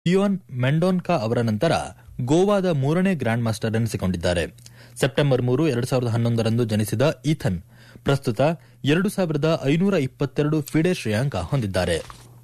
ಇಯೋನ್ ಮೆಂಡೋನ್ಕಾ ಅವರ ನಂತರ ಗೋವಾದ ಮೂರನೇ ಗ್ರ್ಯಾಂಡ್ ಮಾಸ್ಟರ್ ಎನಿಸಿಕೊಂಡಿದ್ದಾರೆ ಸೆಪ್ಟೆಂಬರ್ ಮೂರು ಎರಡು ಸಾವಿರದ ಹನ್ನೊಂದರಂದು ಜನಿಸಿದ ಈಥನ್ ಪ್ರಸ್ತುತ ಎರಡು ಸಾವಿರದ ಐನೂರ ಇಪ್ಪತ್ತೆರಡು ಫಿಡೆ ಶ್ರೇಯಾಂಕ ಹೊಂದಿದ್ದಾರೆ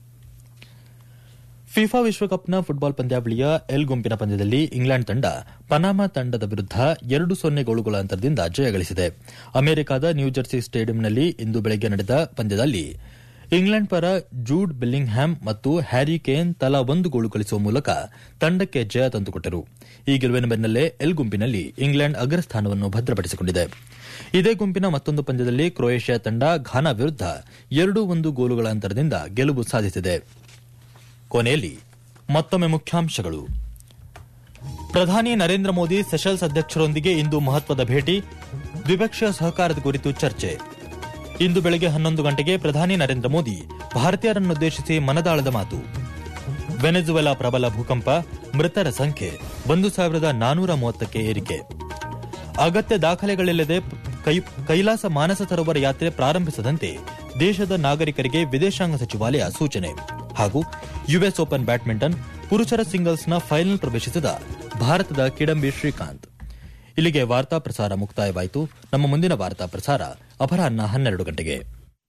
ಫಿಫಾ ವಿಶ್ವಕಪ್ನ ಫುಟ್ಬಾಲ್ ಪಂದ್ಯಾವಳಿಯ ಎಲ್ ಗುಂಪಿನ ಪಂದ್ಯದಲ್ಲಿ ಇಂಗ್ಲೆಂಡ್ ತಂಡ ಪನಾಮಾ ತಂಡದ ವಿರುದ್ಧ ಎರಡು ಸೊನ್ನೆ ಗೋಲುಗಳ ಅಂತರದಿಂದ ಜಯ ಗಳಿಸಿದೆ ಅಮೆರಿಕದ ನ್ಯೂಜೆರ್ಸಿ ಸ್ಟೇಡಿಯಂನಲ್ಲಿ ಇಂದು ಬೆಳಗ್ಗೆ ನಡೆದ ಪಂದ್ಯದಲ್ಲಿ ಇಂಗ್ಲೆಂಡ್ ಪರ ಜೂಡ್ ಬೆಲ್ಲಿಂಗ್ಹ್ಯಾಮ್ ಮತ್ತು ಹ್ಯಾರಿ ಕೇನ್ ತಲಾ ಒಂದು ಗೋಲು ಗಳಿಸುವ ಮೂಲಕ ತಂಡಕ್ಕೆ ಜಯ ತಂದುಕೊಟ್ಟರು ಈ ಗೆಲುವಿನ ಬೆನ್ನಲ್ಲೇ ಎಲ್ ಗುಂಪಿನಲ್ಲಿ ಇಂಗ್ಲೆಂಡ್ ಅಗ್ರಸ್ಥಾನವನ್ನು ಭದ್ರಪಡಿಸಿಕೊಂಡಿದೆ ಇದೇ ಗುಂಪಿನ ಮತ್ತೊಂದು ಪಂದ್ಯದಲ್ಲಿ ಕ್ರೊಯೇಷಿಯಾ ತಂಡ ಘಾನಾ ವಿರುದ್ಧ ಎರಡು ಒಂದು ಗೋಲುಗಳ ಅಂತರದಿಂದ ಗೆಲುವು ಸಾಧಿಸಿದೆ ಕೊನೆಯಲ್ಲಿ ಮತ್ತೊಮ್ಮೆ ಮುಖ್ಯಾಂಶಗಳು ಪ್ರಧಾನಿ ನರೇಂದ್ರ ಮೋದಿ ಸೆಷಲ್ಸ್ ಅಧ್ಯಕ್ಷರೊಂದಿಗೆ ಇಂದು ಮಹತ್ವದ ಭೇಟಿ ದ್ವಿಪಕ್ಷೀಯ ಸಹಕಾರದ ಕುರಿತು ಚರ್ಚೆ ಇಂದು ಬೆಳಗ್ಗೆ ಹನ್ನೊಂದು ಗಂಟೆಗೆ ಪ್ರಧಾನಿ ನರೇಂದ್ರ ಮೋದಿ ಭಾರತೀಯರನ್ನುದ್ದೇಶಿಸಿ ಮನದಾಳದ ಮಾತು ವೆನೆಜುವೆಲಾ ಪ್ರಬಲ ಭೂಕಂಪ ಮೃತರ ಸಂಖ್ಯೆ ಒಂದು ಸಾವಿರದ ನಾನೂರ ಮೂವತ್ತಕ್ಕೆ ಏರಿಕೆ ಅಗತ್ಯ ದಾಖಲೆಗಳಿಲ್ಲದೆ ಕೈ- ಕೈಲಾಸ ಮಾನಸ ಸರೋವರ ಯಾತ್ರೆ ಪ್ರಾರಂಭಿಸದಂತೆ ದೇಶದ ನಾಗರಿಕರಿಗೆ ವಿದೇಶಾಂಗ ಸಚಿವಾಲಯ ಸೂಚನೆ ಹಾಗೂ ಯುಎಸ್ ಓಪನ್ ಬ್ಯಾಡ್ಮಿಂಟನ್ ಪುರುಷರ ಸಿಂಗಲ್ಸ್ನ ಫೈನಲ್ ಪ್ರವೇಶಿಸಿದ ಭಾರತದ ಕಿಡಂಬಿ ಶ್ರೀಕಾಂತ್ ಇಲ್ಲಿಗೆ ವಾರ್ತಾ ಪ್ರಸಾರ ಮುಕ್ತಾಯವಾಯಿತು ನಮ್ಮ ಮುಂದಿನ ವಾರ್ತಾ ಪ್ರಸಾರ ಅಪರಾಹ್ನ ಹನ್ನೆರಡು ಗಂಟೆಗೆ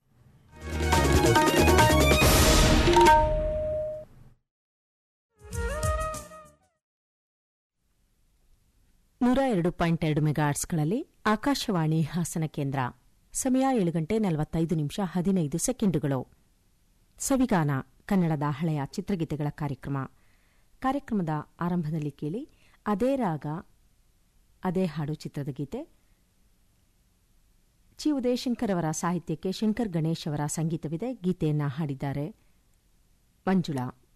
ನೂರ ಎರಡು ಪಾಯಿಂಟ್ ಎರಡು ಮೆಗಾಟ್ಸ್ಗಳಲ್ಲಿ ಆಕಾಶವಾಣಿ ಹಾಸನ ಕೇಂದ್ರ ಸಮಯ ಏಳು ಗಂಟೆ ನಲವತ್ತೈದು ನಿಮಿಷ ಹದಿನೈದು ಸೆಕೆಂಡುಗಳು ಸವಿಗಾನ ಕನ್ನಡದ ಹಳೆಯ ಚಿತ್ರಗೀತೆಗಳ ಕಾರ್ಯಕ್ರಮ ಕಾರ್ಯಕ್ರಮದ ಆರಂಭದಲ್ಲಿ ಕೇಳಿ ಅದೇ ರಾಗ ಅದೇ ಹಾಡು ಚಿತ್ರದ ಗೀತೆ ಚಿ ಉದಯಶಂಕರ್ ಅವರ ಸಾಹಿತ್ಯಕ್ಕೆ ಶಂಕರ್ ಗಣೇಶ್ ಅವರ ಸಂಗೀತವಿದೆ ಗೀತೆಯನ್ನ ಹಾಡಿದ್ದಾರೆ ಮಂಜುಳಾ